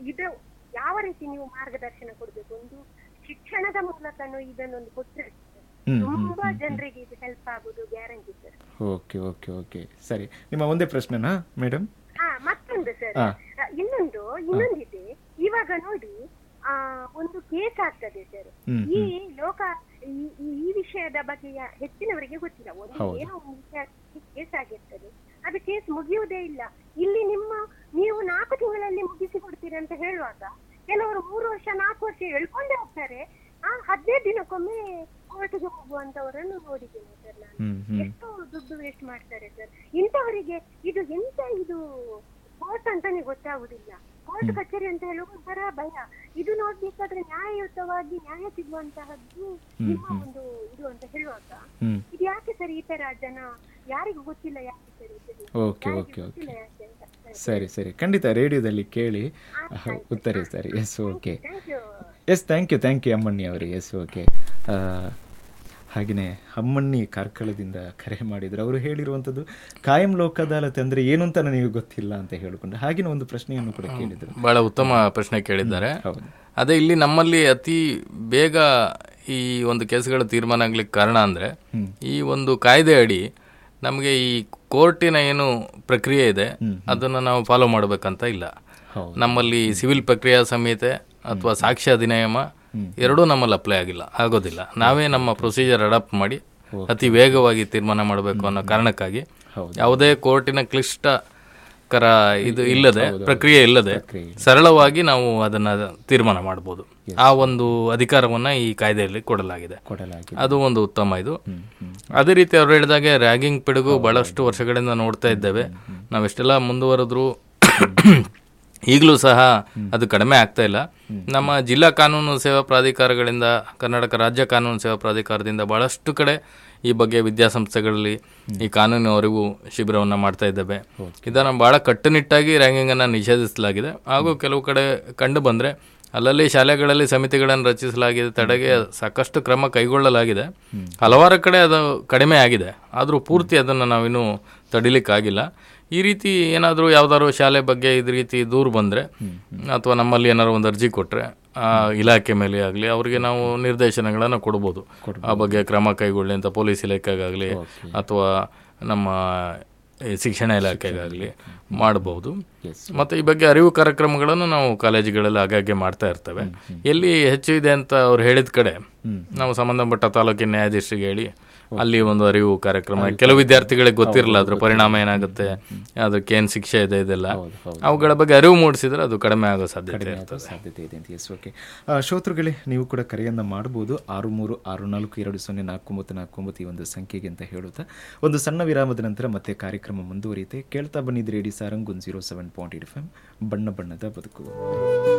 ಇದು ಯಾವ ರೀತಿ ನೀವು ಮಾರ್ಗದರ್ಶನ ಕೊಡ್ಬೇಕು ಒಂದು ಶಿಕ್ಷಣದ ಮೂಲಕನೂ ಇದನ್ನೊಂದು ಕೊಟ್ಟರೆ ಹ್ಮ್, ತುಂಬಾ ಜನರಿಗೆ ಇದು ಹೆಲ್ಪ್ ಆಗುದು guarantee sir okay okay okay ಸರಿ ನಿಮ್ಮ ಒಂದೇ ಪ್ರಶ್ನೆನಾ ಮೇಡಮ್ ಹಾ ಮತ್ತೊಂದು ಸರ್ ಹಾ. ಇನ್ನೊಂದು ಇನ್ನೊಂದಿದೆ ಇವಾಗ ನೋಡಿ ಆ ಒಂದು ಕೇಸ್ ಆಗ್ತದೆ ಸರ್ ಹ್ಮ್, ಈ ಲೋಕ ಈ- ಈ ಈ ವಿಷಯದ ಬಗ್ಗೆ ಯಾ- ಹೆಚ್ಚಿನವರಿಗೆ ಗೊತ್ತಿಲ್ಲ ಒಂದು ಹೌದು. ಏನೋ ಒಂದು ವಿಷಯ ಕೇಸ್ ಆಗಿರ್ತದೆ ಅದು ಕೇಸ್ ಮುಗಿಯುವುದೇ ಇಲ್ಲ ಇಲ್ಲಿ ನಿಮ್ಮ ನೀವು ನಾಲ್ಕು ತಿಂಗಳಲ್ಲಿ ಮುಗಿಸಿ ಕೊಡ್ತೀರಿ ಅಂತ ಹೇಳುವಾಗ ಕೆಲವರು ಮೂರು ವರ್ಷ ನಾಲ್ಕು ವರ್ಷ ಎಳ್ಕೊಂಡೇ ಹೋಗ್ತಾರೆ ಆ ಹದಿನೈದು ದಿನಕ್ಕೊಮ್ಮೆ ಕೋರ್ಟ್ಗೆ ಹೋಗುವಂತವರನ್ನು ನೋಡಿದ್ದೇನೆ ಸರ್ ನಾನು ಹ್ಮ್ ಹ್ಮ್ ಎಷ್ಟು ದುಡ್ಡು ವೇಸ್ಟ್ ಮಾಡ್ತಾರೆ ಸರ್ ಇಂಥವರಿಗೆ ಇದು ಎಂತ ಇದು ಕೋರ್ಟ್ ಅಂತಾನೆ ಗೊತ್ತಾಗುದಿಲ್ಲ ಕೋರ್ಟ್ ಕಚೇರಿ ಅಂತ ಹೇಳುವ ಒಂಥರ ಭಯ ಇದು ನೋಡ್ಬೇಕಾದ್ರೆ ನ್ಯಾಯಯುತವಾಗಿ ನ್ಯಾಯ ಸಿಗುವಂತಹದ್ದು ನಿಮ್ಮ ಒಂದು ಇದು ಅಂತ ಹೇಳುವಾಗ ಹ್ಮ್ ಇದು ಯಾಕೆ ಸರ್ ಈ ತರ ಜನ ಯಾರಿಗೂ ಗೊತ್ತಿಲ್ಲ ಯಾಕೆ ಸರ್ ಇದು ಓಕೆ ಯಾರಿಗೂ ಓಕೆ ಓಕೆ ಗೊತ್ತಿಲ್ಲ ಯಾಕೆ ಅಂತ ಸರಿ ಸರಿ ಖಂಡಿತ ರೇಡಿಯೋದಲ್ಲಿ ಕೇಳಿ ಉತ್ತರಿಸ್ತಾರೆ yes okay thank you yes thank you thank you ಅಮ್ಮಣ್ಣಿ ಅವರಿಗೆ ಎಸ್ ಓಕೆ ಹಾಗೆಯೇ ಅಮ್ಮಣ್ಣಿ ಕಾರ್ಕಳದಿಂದ ಕರೆ ಮಾಡಿದ್ರು ಅವರು ಹೇಳಿರುವಂಥದ್ದು ಕಾಯಂ ಲೋಕ ಅದಾಲತ್ ಅಂದರೆ ಏನು ಅಂತ ನನಗೆ ಗೊತ್ತಿಲ್ಲ ಅಂತ ಹೇಳಿಕೊಂಡು ಹಾಗೆಯೇ ಒಂದು ಪ್ರಶ್ನೆಯನ್ನು ಕೂಡ ಕೇಳಿದರು ಬಹಳ ಉತ್ತಮ ಪ್ರಶ್ನೆ ಕೇಳಿದ್ದಾರೆ ಹೌದು ಅದೇ ಇಲ್ಲಿ ನಮ್ಮಲ್ಲಿ ಅತಿ ಬೇಗ ಈ ಒಂದು ಕೇಸ್ಗಳ ತೀರ್ಮಾನ ಆಗ್ಲಿಕ್ಕೆ ಕಾರಣ ಅಂದ್ರೆ ಈ ಒಂದು ಕಾಯ್ದೆ ಅಡಿ ನಮಗೆ ಈ ಕೋರ್ಟಿನ ಏನು ಪ್ರಕ್ರಿಯೆ ಇದೆ ಅದನ್ನ ನಾವು ಫಾಲೋ ಮಾಡಬೇಕಂತ ಇಲ್ಲ ಹೌದು. ನಮ್ಮಲ್ಲಿ ಸಿವಿಲ್ ಪ್ರಕ್ರಿಯಾ ಸಂಹಿತೆ ಅಥವಾ ಸಾಕ್ಷ್ಯ ಅಧಿನಿಯಮ ಎರಡೂ ನಮ್ಮಲ್ಲಿ ಅಪ್ಲೈ ಆಗಿಲ್ಲ ಆಗೋದಿಲ್ಲ ನಾವೇ ನಮ್ಮ ಪ್ರೊಸೀಜರ್ ಅಡಾಪ್ಟ್ ಮಾಡಿ ಅತಿ ವೇಗವಾಗಿ ತೀರ್ಮಾನ ಮಾಡಬೇಕು ಅನ್ನೋ ಕಾರಣಕ್ಕಾಗಿ ಹೌದು. ಯಾವುದೇ ಕೋರ್ಟಿನ ಕ್ಲಿಷ್ಟಕರ ಇದು ಇಲ್ಲದೆ ಪ್ರಕ್ರಿಯೆ ಇಲ್ಲದೆ ಪ್ರಕ್ರಿಯೆ ಸರಳವಾಗಿ ನಾವು ಅದನ್ನ ತೀರ್ಮಾನ ಮಾಡಬಹುದು ಆ ಒಂದು ಅಧಿಕಾರವನ್ನ ಈ ಕಾಯ್ದೆಯಲ್ಲಿ ಕೊಡಲಾಗಿದೆ ಕೊಡಲಾಗಿದೆ ಅದು ಒಂದು ಉತ್ತಮ ಇದು ಅದೇ ರೀತಿ ಅವ್ರು ಹೇಳಿದಾಗೆ ರ್ಯಾಗಿಂಗ್ ಪಿಡುಗು ಬಹಳಷ್ಟು ವರ್ಷಗಳಿಂದ ನೋಡ್ತಾ ಇದ್ದೇವೆ ನಾವೆಷ್ಟೆಲ್ಲ ಮುಂದುವರೆದ್ರು ಈಗಲೂ ಸಹ ಅದು ಕಡಿಮೆ ಆಗ್ತಾ ಇಲ್ಲ ನಮ್ಮ ಜಿಲ್ಲಾ ಕಾನೂನು ಸೇವಾ ಪ್ರಾಧಿಕಾರಗಳಿಂದ ಕರ್ನಾಟಕ ರಾಜ್ಯ ಕಾನೂನು ಸೇವಾ ಪ್ರಾಧಿಕಾರದಿಂದ ಬಹಳಷ್ಟು ಕಡೆ ಈ ಬಗ್ಗೆ ವಿದ್ಯಾಸಂಸ್ಥೆಗಳಲ್ಲಿ ಈ ಕಾನೂನು ಅರಿವು ಶಿಬಿರವನ್ನು ಮಾಡ್ತಾ ಇದ್ದೇವೆ ಇದನ್ನು ಬಹಳ ಕಟ್ಟುನಿಟ್ಟಾಗಿ ರ್ಯಾಂಕಿಂಗ್ ಅನ್ನು ನಿಷೇಧಿಸಲಾಗಿದೆ ಹಾಗೂ ಕೆಲವು ಕಡೆ ಕಂಡು ಬಂದ್ರೆ ಅಲ್ಲಲ್ಲಿ ಶಾಲೆಗಳಲ್ಲಿ ಸಮಿತಿಗಳನ್ನು ರಚಿಸಲಾಗಿದೆ ತಡೆಗೆ ಸಾಕಷ್ಟು ಕ್ರಮ ಕೈಗೊಳ್ಳಲಾಗಿದೆ ಹಲವಾರು ಕಡೆ ಅದು ಕಡಿಮೆ ಆಗಿದೆ ಆದರೂ ಪೂರ್ತಿ ಅದನ್ನು ನಾವಿನ್ನೂ ತಡಿಲಿಕ್ಕಾಗಿಲ್ಲ ಈ ರೀತಿ ಏನಾದರೂ ಯಾವ್ದಾದ್ರು ಶಾಲೆ ಬಗ್ಗೆ ಇದ್ರ ರೀತಿ ದೂರು ಬಂದರೆ ಅಥವಾ ನಮ್ಮಲ್ಲಿ ಏನಾದ್ರು ಒಂದು ಅರ್ಜಿ ಕೊಟ್ಟರೆ ಆ ಇಲಾಖೆ ಮೇಲೆ ಆಗಲಿ ಅವರಿಗೆ ನಾವು ನಿರ್ದೇಶನಗಳನ್ನು ಕೊಡ್ಬೋದು ಆ ಬಗ್ಗೆ ಕ್ರಮ ಕೈಗೊಳ್ಳಿ ಅಂತ ಪೊಲೀಸ್ ಇಲಾಖೆಗಾಗಲಿ ಅಥವಾ ನಮ್ಮ ಈ ಶಿಕ್ಷಣ ಇಲಾಖೆಗಾಗಲಿ ಮಾಡಬಹುದು ಮತ್ತು ಈ ಬಗ್ಗೆ ಅರಿವು ಕಾರ್ಯಕ್ರಮಗಳನ್ನು ನಾವು ಕಾಲೇಜುಗಳಲ್ಲಿ ಆಗಾಗ್ಗೆ ಮಾಡ್ತಾ ಇರ್ತೇವೆ ಎಲ್ಲಿ ಹೆಚ್ಚು ಇದೆ ಅಂತ ಅವ್ರು ಹೇಳಿದ ಕಡೆ ನಾವು ಸಂಬಂಧಪಟ್ಟ ತಾಲೂಕಿನ ನ್ಯಾಯಾಧೀಶರಿಗೆ ಹೇಳಿ ಅಲ್ಲಿ ಒಂದು ಅರಿವು ಕಾರ್ಯಕ್ರಮ ಕೆಲವು ವಿದ್ಯಾರ್ಥಿಗಳಿಗೆ ಗೊತ್ತಿರಲ್ಲ ಅದ್ರ ಪರಿಣಾಮ ಏನಾಗುತ್ತೆ ಅದಕ್ಕೆ ಏನು ಶಿಕ್ಷೆ ಇದೆ ಇದೆಲ್ಲ ಅವುಗಳ ಬಗ್ಗೆ ಅರಿವು ಮೂಡಿಸಿದ್ರೆ ಅದು ಕಡಿಮೆ ಆಗೋ ಸಾಧ್ಯತೆ ಇರ್ತದೆ ಸಾಧ್ಯತೆ ಇದೆ ಅಂತ ಎಸ್ ಓಕೆ ಶ್ರೋತೃಗಳೇ ನೀವು ಕೂಡ ಕರೆಯನ್ನು ಮಾಡಬಹುದು ಆರು ಮೂರು ಆರು ನಾಲ್ಕು ಎರಡು ಸೊನ್ನೆ ನಾಲ್ಕು ಒಂಬತ್ತು ನಾಲ್ಕು ಒಂಬತ್ತು ಈ ಒಂದು ಸಂಖ್ಯೆಗೆ ಅಂತ ಹೇಳುತ್ತಾ ಒಂದು ಸಣ್ಣ ವಿರಾಮದ ನಂತರ ಮತ್ತೆ ಕಾರ್ಯಕ್ರಮ ಮುಂದುವರಿಯುತ್ತೆ ಕೇಳ್ತಾ ಬನ್ನಿದ್ದು ರೇಡಿ ಸಾರಂಗ್ ಒಂದು zero seven point eight F M ಬಣ್ಣ ಬಣ್ಣದ ಬದುಕು